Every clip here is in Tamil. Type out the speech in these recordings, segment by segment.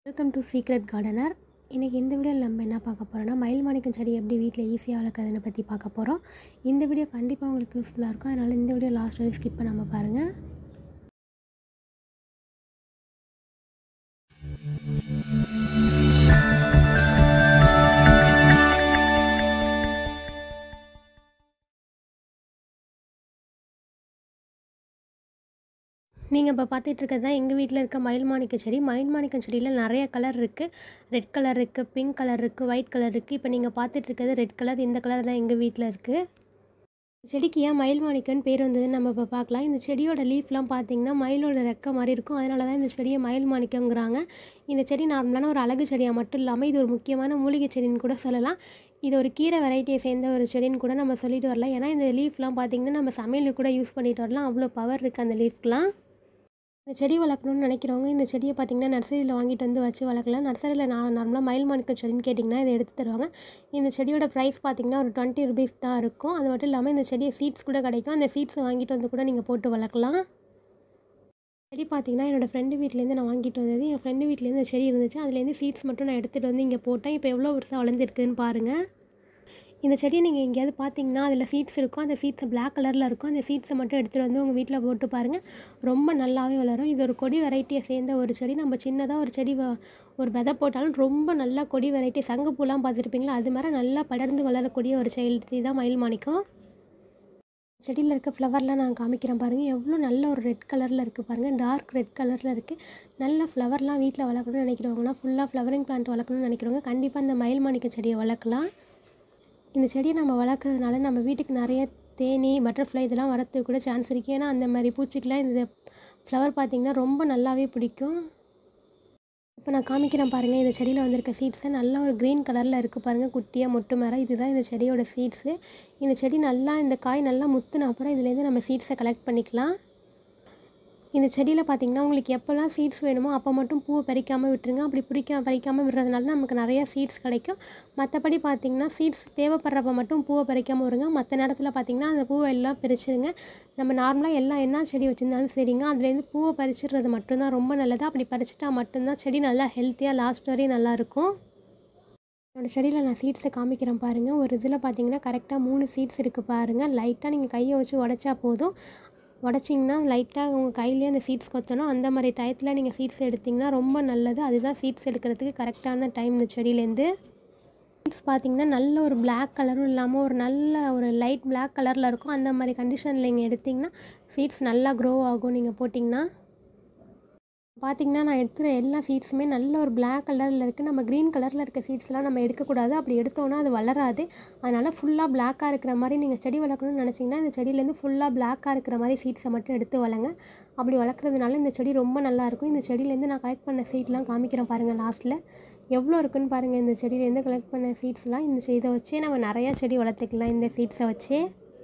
வெல்கம் டு சீக்ரெட் கார்டனர் இன்றைக்கி இந்த வீடியோவில் நம்ம என்ன பார்க்க போகிறோம்னா மயில் மாணிக்கம் செடி எப்படி வீட்டில் ஈஸியாக வளர்க்குறதுன்னு பற்றி பார்க்க போகிறோம் இந்த வீடியோ கண்டிப்பாக உங்களுக்கு யூஸ்ஃபுல்லாக இருக்கும் அதனால் இந்த வீடியோ லாஸ்ட் வரைக்கும் ஸ்கிப் பண்ணாமல் பாருங்கள் நீங்கள் இப்போ பார்த்துட்டு இருக்கிறது தான் எங்கள் வீட்டில் இருக்க மயில் மாணிக்க செடி மயில் மாணிக்கம் செடியில் நிறைய கலர் இருக்குது ரெட் கலர் இருக்குது பிங்க் கலர் இருக்குது ஒயிட் கலர் இருக்குது இப்போ நீங்கள் பார்த்துட்டு இருக்கிறது ரெட் கலர் இந்த கலர் தான் எங்கள் வீட்டில் இருக்குது செடிக்கு ஏன் மயில் மாணிக்கம்னு பேர் வந்ததுன்னு நம்ம இப்போ பார்க்கலாம் இந்த செடியோட லீஃப்லாம் பார்த்தீங்கன்னா மயிலோட ரெக்க மாதிரி இருக்கும் அதனால தான் இந்த செடியை மயில் மாணிக்கங்கிறாங்க இந்த செடி நார்மலான ஒரு அழகு செடியாக மட்டும் இல்லாமல் இது ஒரு முக்கியமான மூலிகை செடின்னு கூட சொல்லலாம் இது ஒரு கீரை வெரைட்டியை சேர்ந்த ஒரு செடின்னு கூட நம்ம சொல்லிட்டு வரலாம் ஏன்னா இந்த லீஃப்லாம் பார்த்தீங்கன்னா நம்ம சமையலுக்கு கூட யூஸ் பண்ணிட்டு வரலாம் அவ்வளோ பவர் இருக்குது அந்த லீஃப்லாம் இந்த செடி வளர்க்கணும்னு நினைக்கிறவங்க இந்த செடியை பார்த்திங்கன்னா நர்சரியில் வாங்கிட்டு வந்து வச்சு வளர்க்கலாம் நர்சரியில் நான் நார்மலாக மயில் மாணிக்க செடின்னு கேட்டிங்கன்னா இதை எடுத்து தருவாங்க இந்த செடியோட ப்ரைஸ் பார்த்திங்கன்னா ஒரு டுவெண்ட்டி ருபீஸ் தான் இருக்கும் அது மட்டும் இல்லாமல் இந்த செடியை சீட்ஸ் கூட கிடைக்கும் அந்த சீட்ஸ் வாங்கிட்டு வந்து கூட நீங்கள் போட்டு வளர்க்கலாம் செடி பார்த்திங்கன்னா என்னோடய ஃப்ரெண்டு வீட்டிலேருந்து நான் வாங்கிட்டு வந்தது என் ஃப்ரெண்டு வீட்டிலேருந்து செடி இருந்துச்சு அதுலேருந்து சீட்ஸ் மட்டும் நான் எடுத்துகிட்டு வந்து இங்கே போட்டேன் இப்போ எவ்வளோ வருஷம் வளர்ந்துருக்குதுன்னு பாருங்கள் இந்த செடியை நீங்கள் எங்கேயாவது பார்த்தீங்கன்னா அதில் சீட்ஸ் இருக்கும் அந்த சீட்ஸ் பிளாக் கலரில் இருக்கும் அந்த சீட்ஸை மட்டும் எடுத்துகிட்டு வந்து உங்கள் வீட்டில் போட்டு பாருங்கள் ரொம்ப நல்லாவே வளரும் இது ஒரு கொடி வெரைட்டியை சேர்ந்த ஒரு செடி நம்ம சின்னதாக ஒரு செடி வ- ஒரு விதை போட்டாலும் ரொம்ப நல்லா கொடி வெரைட்டி சங்குப்பூலாம் பார்த்துருப்பீங்களா அது மாதிரி நல்லா படர்ந்து வளரக்கூடிய ஒரு செடி தான் மயில் மாணிக்கம் செடியில் இருக்க ஃப்ளவர்லாம் நான் காமிக்கிறேன் பாருங்கள் எவ்வளோ நல்ல ஒரு ரெட் கலரில் இருக்குது பாருங்கள் டார்க் ரெட் கலரில் இருக்குது நல்ல ஃப்ளவர்லாம் வீட்டில் வளர்க்கணும்னு நினைக்கிறவங்கன்னா ஃபுல்லாக ஃப்ளவரிங் பிளான்ட் வளர்க்கணும்னு நினைக்கிறவங்க கண்டிப்பாக இந்த மயில் மாணிக்க செடியை வளர்க்கலாம் இந்த செடியை நம்ம வளர்க்குறதுனால நம்ம வீட்டுக்கு நிறைய தேனி பட்டர்ஃப்ளை இதெல்லாம் வரத்துக்கு கூட சான்ஸ் இருக்குது ஏன்னா அந்த மாதிரி பூச்சிக்கெலாம் இந்த ஃப்ளவர் பார்த்திங்கன்னா ரொம்ப நல்லாவே பிடிக்கும் இப்போ நான் காமிக்கிறேன் பாருங்கள் இந்த செடியில் வந்திருக்க சீட்ஸை நல்லா ஒரு க்ரீன் கலரில் இருக்குது பாருங்கள் குட்டியாக மொட்டு மரம் இதுதான் இந்த செடியோட சீட்ஸு இந்த செடி நல்லா இந்த காய் நல்லா முத்துன அப்புறம் இதுலேருந்து நம்ம சீட்ஸை கலெக்ட் பண்ணிக்கலாம் இந்த செடியில் பார்த்தீங்கன்னா உங்களுக்கு எப்போல்லாம் சீட்ஸ் வேணுமோ அப்போ மட்டும் பூவை பறிக்காமல் விட்டுருங்க அப்படி பிடிக்க பறிக்காமல் விடுறதுனால நமக்கு நிறையா சீட்ஸ் கிடைக்கும் மற்றபடி பார்த்தீங்கன்னா சீட்ஸ் தேவைப்படுறப்ப மட்டும் பூவை பறிக்காமல் விடுங்க மற்ற நேரத்தில் பார்த்தீங்கன்னா அந்த பூவை எல்லாம் பறிச்சிருங்க நம்ம நார்மலாக எல்லாம் என்ன செடி வச்சுருந்தாலும் சரிங்க அதுலேருந்து பூவை பறிச்சிடுறது மட்டும்தான் ரொம்ப நல்லது அப்படி பறிச்சிட்டா மட்டும்தான் செடி நல்லா ஹெல்த்தியாக லாஸ்ட் வரையும் நல்லாயிருக்கும் என்னோடய செடியில் நான் சீட்ஸை காமிக்கிறேன் பாருங்கள் ஒரு இதில் பார்த்தீங்கன்னா கரெக்டாக மூணு சீட்ஸ் இருக்குது பாருங்கள் லைட்டாக நீங்கள் கையை வச்சு உடச்சா போதும் உடச்சிங்கன்னா லைட்டாக உங்கள் கையிலேயே அந்த சீட்ஸ் கொத்தணும் அந்த மாதிரி டயத்தில் நீங்கள் சீட்ஸ் எடுத்திங்கன்னா ரொம்ப நல்லது அதுதான் சீட்ஸ் எடுக்கிறதுக்கு கரெக்டான டைம் இந்த செடியிலேருந்து சீட்ஸ் பார்த்தீங்கன்னா நல்ல ஒரு Black கலரும் இல்லாமல் ஒரு நல்ல ஒரு லைட் Black கலரில் இருக்கும் அந்த மாதிரி கண்டிஷனில் நீங்கள் எடுத்திங்கன்னா சீட்ஸ் நல்லா க்ரோ ஆகும் நீங்கள் போட்டிங்கன்னா பார்த்தீங்கன்னா நான் எடுத்துகிற எல்லா சீட்ஸுமே நல்ல ஒரு Black கலரில் இருக்குது நம்ம க்ரீன் கலரில் இருக்க சீட்ஸ்லாம் நம்ம எடுக்கக்கூடாது அப்படி எடுத்தோன்னா அது வளராது அதனால் ஃபுல்லாக பிளாக்காக இருக்கிற மாதிரி நீங்கள் செடி வளர்க்கணும்னு நினச்சிங்கன்னா இந்த செடியிலேருந்து ஃபுல்லாக பிளாக்காக இருக்கிற மாதிரி சீட்ஸை மட்டும் எடுத்து வளங்க அப்படி வளர்க்குறதுனால இந்த செடி ரொம்ப நல்லாயிருக்கும் இந்த செடியிலேருந்து நான் கலெக்ட் பண்ண சீட்லாம் காமிக்கிறேன் பாருங்கள் லாஸ்ட்டில் எவ்வளோ இருக்குன்னு பாருங்கள் இந்த செடியிலேருந்து கலெக்ட் பண்ண சீட்ஸ்லாம் இந்த செ- இதை வச்சே நம்ம நிறையா செடி வளர்த்துக்கலாம் இந்த சீட்ஸை வச்சே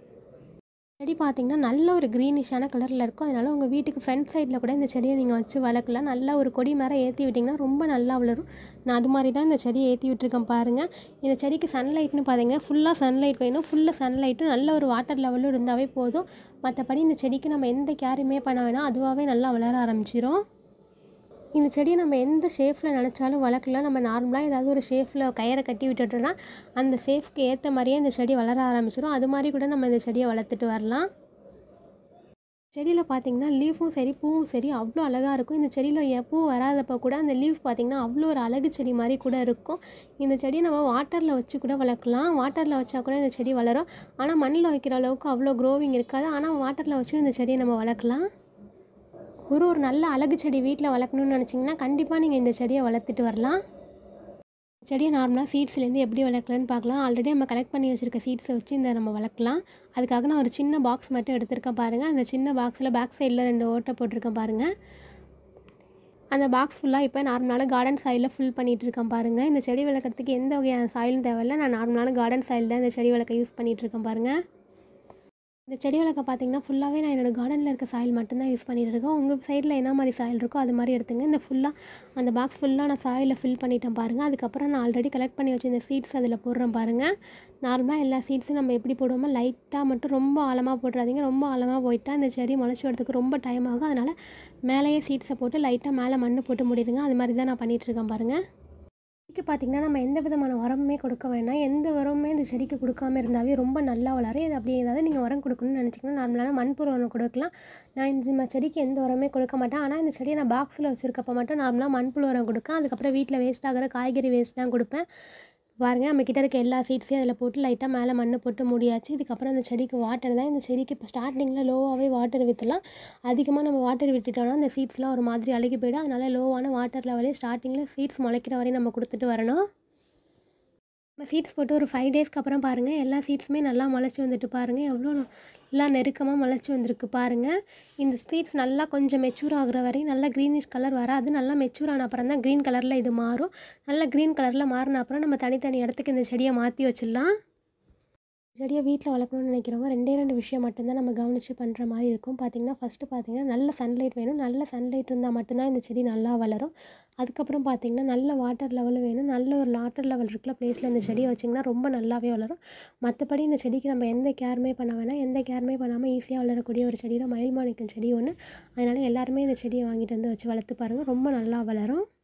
செடி பார்த்தீங்கன்னா நல்ல ஒரு க்ரீனிஷான கலரில் இருக்கும் அதனால் உங்கள் வீட்டுக்கு ஃப்ரண்ட் சைடில் கூட இந்த செடியை நீங்கள் வச்சு வளர்க்கலாம் நல்லா ஒரு கொடி மரம் ஏற்றி விட்டிங்கன்னா ரொம்ப நல்லா வளரும் நான் அது மாதிரி தான் இந்த செடியை ஏற்றி விட்டுருக்கேன் பாருங்கள் இந்த செடிக்கு சன்லைட்னு பார்த்தீங்கன்னா ஃபுல்லாக சன்லைட் வேணும் ஃபுல்லாக சன்லைட்டும் நல்ல ஒரு வாட்டர் லெவலும் இருந்தாவே போதும் மற்றபடி இந்த செடிக்கு நம்ம எந்த கேருமே பண்ண வேணாம் அதுவாகவே நல்லா வளர ஆரம்பிச்சிரும் இந்த செடியை நம்ம எந்த ஷேஃபில் நினச்சாலும் வளர்க்கலாம் நம்ம நார்மலாக ஏதாவது ஒரு ஷேஃபில் கயிறை கட்டி விட்டுட்டோன்னா அந்த ஷேஃப்க்கு ஏற்ற மாதிரியே இந்த செடி வளர ஆரம்பிச்சிடும் அது மாதிரி கூட நம்ம இந்த செடியை வளர்த்துட்டு வரலாம் செடியில் பார்த்தீங்கன்னா லீஃபும் சரி பூவும் சரி அவ்வளோ அழகாக இருக்கும் இந்த செடியில் எ- பூ வராதப்போ கூட அந்த லீஃப் பார்த்தீங்கன்னா அவ்வளோ ஒரு அழகு செடி மாதிரி கூட இருக்கும் இந்த செடியை நம்ம வாட்டரில் வச்சு கூட வளர்க்கலாம் வாட்டரில் வச்சா கூட இந்த செடி வளரும் ஆனால் மண்ணில் வைக்கிற அளவுக்கு அவ்வளோ க்ரோவிங் இருக்காது ஆனால் வாட்டரில் வச்சு இந்த செடியை நம்ம வளர்க்கலாம் ஒரு ஒரு நல்ல அழகு செடி வீட்டில் வளர்க்கணும்னு நினச்சிங்கன்னா கண்டிப்பாக நீங்கள் இந்த செடியை வளர்த்துட்டு வரலாம் செடியை நார்மலாக சீட்ஸ்லேருந்து எப்படி வளர்க்கலான்னு பார்க்கலாம் ஆல்ரெடி நம்ம கலெக்ட் பண்ணி வச்சுருக்க சீட்ஸை வச்சு இந்த நம்ம வளர்க்கலாம் அதுக்காக நான் ஒரு சின்ன பாக்ஸ் மட்டும் எடுத்திருக்கேன் பாருங்கள் அந்த சின்ன பாக்ஸில் பேக் சைடில் ரெண்டு ஓட்டை போட்டிருக்கேன் பாருங்கள் அந்த பாக்ஸ் ஃபுல்லாக இப்போ நார்மலான கார்டன் சாயிலில் ஃபில் பண்ணிகிட்டு இருக்கேன் பாருங்கள் இந்த செடி வளர்க்குறதுக்கு எந்த வகையான சாயிலும் தேவையில்ல நான் நார்மலான கார்டன் சாயில் தான் இந்த செடி வளர்க்க யூஸ் பண்ணிகிட்டு இருக்கேன் பாருங்கள் இந்த செடி வளர்க்க பார்த்தீங்கன்னா ஃபுல்லாகவே நான் என்னோடய கார்டனில் இருக்க சாயில் மட்டும்தான் யூஸ் பண்ணிட்டு இருக்கேன் உங்கள் சைடில் என்ன மாதிரி சாயில் இருக்கோ அது மாதிரி எடுத்துங்க இந்த ஃபுல்லாக அந்த பாக்ஸ் ஃபுல்லாக நான் சாயிலில் ஃபில் பண்ணிட்டேன் பாருங்கள் அதுக்கப்புறம் நான் ஆல்ரெடி கலெக்ட் பண்ணி வச்சிருந்த சீட்ஸ் அதில் போடுறேன் பாருங்கள் நார்மலாக எல்லா சீட்ஸும் நம்ம எப்படி போடுவோமோ லைட்டாக மட்டும் ரொம்ப ஆழமாக போட்டுறாதீங்க ரொம்ப ஆழமாக போயிட்டா இந்த செடி முளைச்சி வரதுக்கு ரொம்ப டைம் ஆகும் அதனால் மேலேயே சீட்ஸை போட்டு லைட்டாக மேலே மண் போட்டு மூடிடுங்க அது மாதிரி தான் நான் பண்ணிகிட்ருக்கேன் பாருங்கள் செடிக்கு பார்த்திங்கன்னா நம்ம எந்த விதமான உரமுமே கொடுக்க வேணாம் எந்த உரமுமே இந்த செடிக்கு கொடுக்காம இருந்தாவே ரொம்ப நல்லா வளரும் இது அப்படி ஏதாவது நீங்கள் உரம் கொடுக்கணும்னு நினச்சிங்கன்னா நார்மலான மண்புழு உரம் கொடுக்கலாம் நான் இந்த செடிக்கு எந்த உரமே கொடுக்க மாட்டேன் ஆனால் இந்த செடியை நான் பாக்ஸில் வச்சுருக்கப்ப மட்டும் நார்மலாக மண்புழு உரம் கொடுப்பேன் அதுக்கப்புறம் வீட்டில் வேஸ்ட் ஆகிற காய்கறி வேஸ்ட் தான் கொடுப்பேன் பாருங்கள் நம்ம கிட்ட இருக்க எல்லா சீட்ஸையும் அதில் போட்டு லைட்டாக மேலே மண் போட்டு முடியாச்சு இதுக்கப்புறம் இந்த செடிக்கு வாட்டர் தான் இந்த செடிக்கு இப்போ ஸ்டார்டிங்கில் லோவாகவே வாட்டர் விற்றுலாம் அதிகமாக நம்ம வாட்டர் விட்டுட்டோம்னா அந்த சீட்ஸ்லாம் ஒரு மாதிரி அழுகி போயிடும் அதனால் லோவான வாட்டர் லெவலே ஸ்டார்டிங்கில் சீட்ஸ் முளைக்கிற வரையும் நம்ம கொடுத்துட்டு வரணும் நம்ம சீட்ஸ் போட்டு ஒரு ஃபைவ் டேஸ்க்கு அப்புறம் பாருங்கள் எல்லா சீட்ஸுமே நல்லா முளைச்சி வந்துட்டு பாருங்கள் எவ்வளோ நல்லா நெருக்கமாக முளைச்சி வந்திருக்கு பாருங்கள் இந்த சீட்ஸ் நல்லா கொஞ்சம் மெச்சூர் ஆகுற வரையும் நல்லா க்ரீனிஷ் கலர் வராது நல்லா மெச்சூர் ஆன அப்புறம் தான் க்ரீன் கலரில் இது மாறும் நல்லா க்ரீன் கலரில் மாறின அப்புறம் நம்ம தனித்தனி இடத்துக்கு இந்த செடியை மாற்றி வச்சிடலாம் செடியை வீட்டில் வளர்க்கணும்னு நினைக்கிறவங்க ரெண்டே ரெண்டு விஷயம் மட்டும்தான் நம்ம கவனித்து பண்ணுற மாதிரி இருக்கும் பார்த்திங்கன்னா ஃபஸ்ட்டு பார்த்திங்கன்னா நல்ல சன்லைட் வேணும் நல்ல சன்லைட் இருந்தால் மட்டும்தான் இந்த செடி நல்லா வளரும் அதுக்கப்புறம் பார்த்திங்கன்னா நல்ல வாட்டர் லெவல் வேணும் நல்ல ஒரு வாட்டர் லெவல் இருக்கிற ப்ளேஸில் இந்த செடியை வச்சிங்கன்னா ரொம்ப நல்லாவே வளரும் மற்றபடி இந்த செடிக்கு நம்ம எந்த கேருமே பண்ண வேணாம் எந்த கேருமே பண்ணாமல் ஈஸியாக வளரக்கூடிய ஒரு செடியில் மயில் மாணிக்கம் செடி ஒன்று அதனால் எல்லாருமே இந்த செடியை வாங்கிட்டு வந்து வச்சு வளர்த்து பாருங்கள் ரொம்ப நல்லா வளரும்